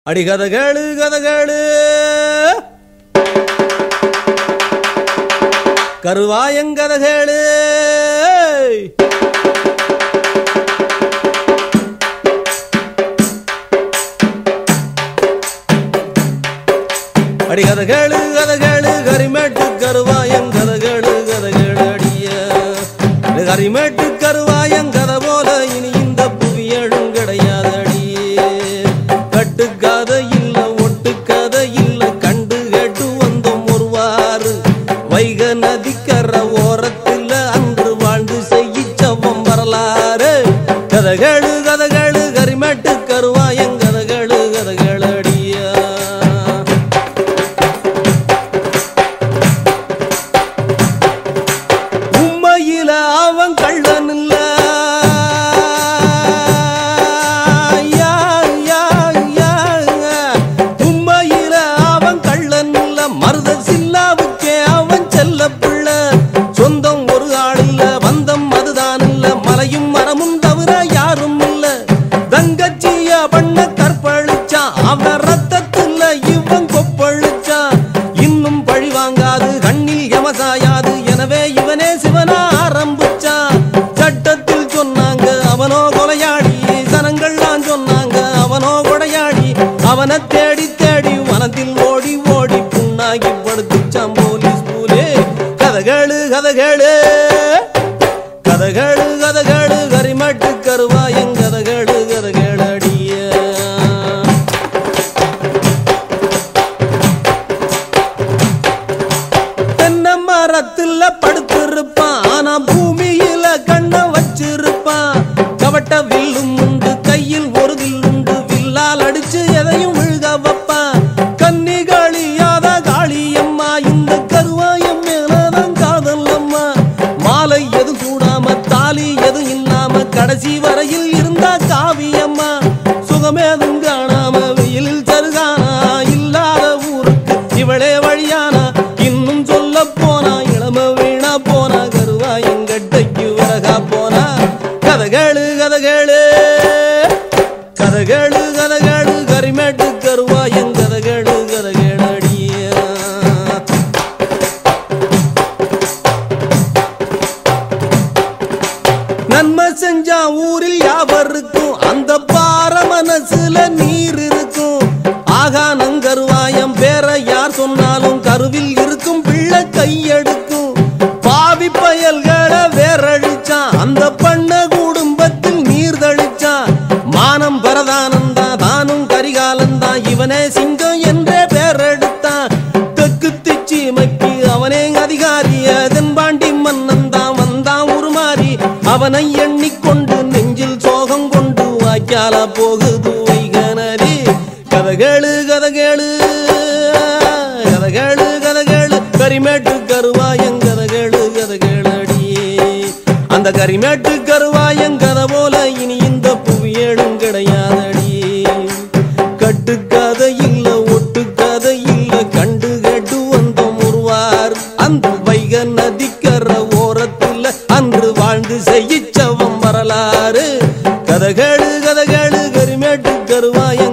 அடி கதை கேளு கதை கேளு கருவாயங்கதை கேளு அடி கதை கேளு கதை கேளு கரிமேட்டு கருவாயங்கதை கேளு கதை கேளு அடிய இது கரிமேட்டு கருவாயங்கதை போல இனி இந்த புவியழும் கிடையாது அடியே கட்டுக்கதை இல்ல ஒட்டுக்கதை இல்ல கண்டு கேட்டு வந்தோம் ஒருவாறு வைக நதிக்கர ஓரத்தில் அன்று வாழ்ந்து செய்யிச்சவம் வரலாறு கதைகளு கதைகளு கரிமேட்டு கருவாயங்கதைகளு கதைகளு அடியா உண்மையில அவன் கள்ளன் இல்ல யா, யா, யா. உண்மையில அவன் கள்ளன் இல்ல மருத சில்லாவுக்கே அவன் செல்ல பிள்ளை சொந்தம் ஒரு ஆள் இல்ல வந்தம் அதுதான் இல்ல மலையும் மரமும் தவிர யாரும் இல்ல தங்கச்சிய பண்ண கற்பழிச்சான் அவன் ரத்தத்துல இவன் கொப்பழிச்சான் இன்னும் பழி வாங்காது கண்ணில் யமசாயாது எனவே இவனே சிவனா ஆரம்பிச்சான் சட்டத்தில் சொன்னாங்க அவனோ கொலையாடி சனங்கள்லாம் சொன்னாங்க அவனோ கொடையாடி அவனை தேடி தேடி வனத்தில் ஓடி ஓடி புண்ணாகி படுத்துச்சான் போலீஸ் பூலே கதைகளு கதைகளு கதைகளு கதைகளு கரிமட்டு கருவாயங் கதைகளு கதைகளு அடிய தென்னை மரத்துல படுத்திருப்பான் ஆனா பூமியில கண்ண வச்சிருப்பான் கவட்ட வில்லும் உண்டு கையில் ஒரு வில் உண்டு வில்லால் அடிச்சு எதையும் விழுக வைப்பான் கன்னிகாளியாத காளியம்மா இந்த கருவாயம் மேலதான் காதல் அம்மா மாலை எது கூடாம தாலி எது இல்லாம கடைசி வரையில் இருந்தா காவியம்மா சுகமேதும் காணாம வெயிலில் சருகானா இல்லாத ஊருக்கு இவளே வழியானா இன்னும் சொல்ல போனா இளம வீணா போனா கருவா எங்கட்டைக்கு விறகா போனா கதைகளு கதைகளு கதைகளு கதைகளு கரிமேட்டு கருவா என் கதைகளு கதைகளு அடியா நன்மை செஞ்சா ஊரில் யாவருக்கும் அந்த பார மனசுல நீர் இருக்கும் ஆகா நங்கருவாயம் பேர யார் சொன்னாலும் கருவில் இருக்கும் பிள்ளை கையெடுக்கும் பாவி பயல்களை வேரழிச்சான் அந்த பண்ண குடும்பத்தில் நீர் தழிச்சான் மானம் பரதானந்தா தானும் கரிகாலந்தான் இவனே சிங்கம் என்றே பேரெடுத்தான் தெற்கு திச்சிமைக்கு அவனே அதிகாரி தென்பாண்டி மன்னன் தான் வந்தான் உருமாறி அவனை எண்ணிக்கொண்டு நெஞ்சில் சோகம் கொண்டு வாய்க்கால போகுது வைகனரி கதைகளு கதைகளு கதைகளு கதைகளு கரிமேட்டு கருவாயங் கதைகளு கதைகளு அடியே அந்த கரிமேட்டு கருவாயங் கதை போல இனி இந்த புவியேடும் கிடையாதடியே கட்டுக்கதை இல்ல ஒட்டுக்கதை இல்ல கண்டு கேட்டு வந்தோம் ஒருவார் அந்த வைக நதிக்கர ஓரத்தில் அன்று வாழ்ந்து செய்யிச்சவம் வரலாறு கதைகளு கதைகளு கரிமேட்டு கருவாய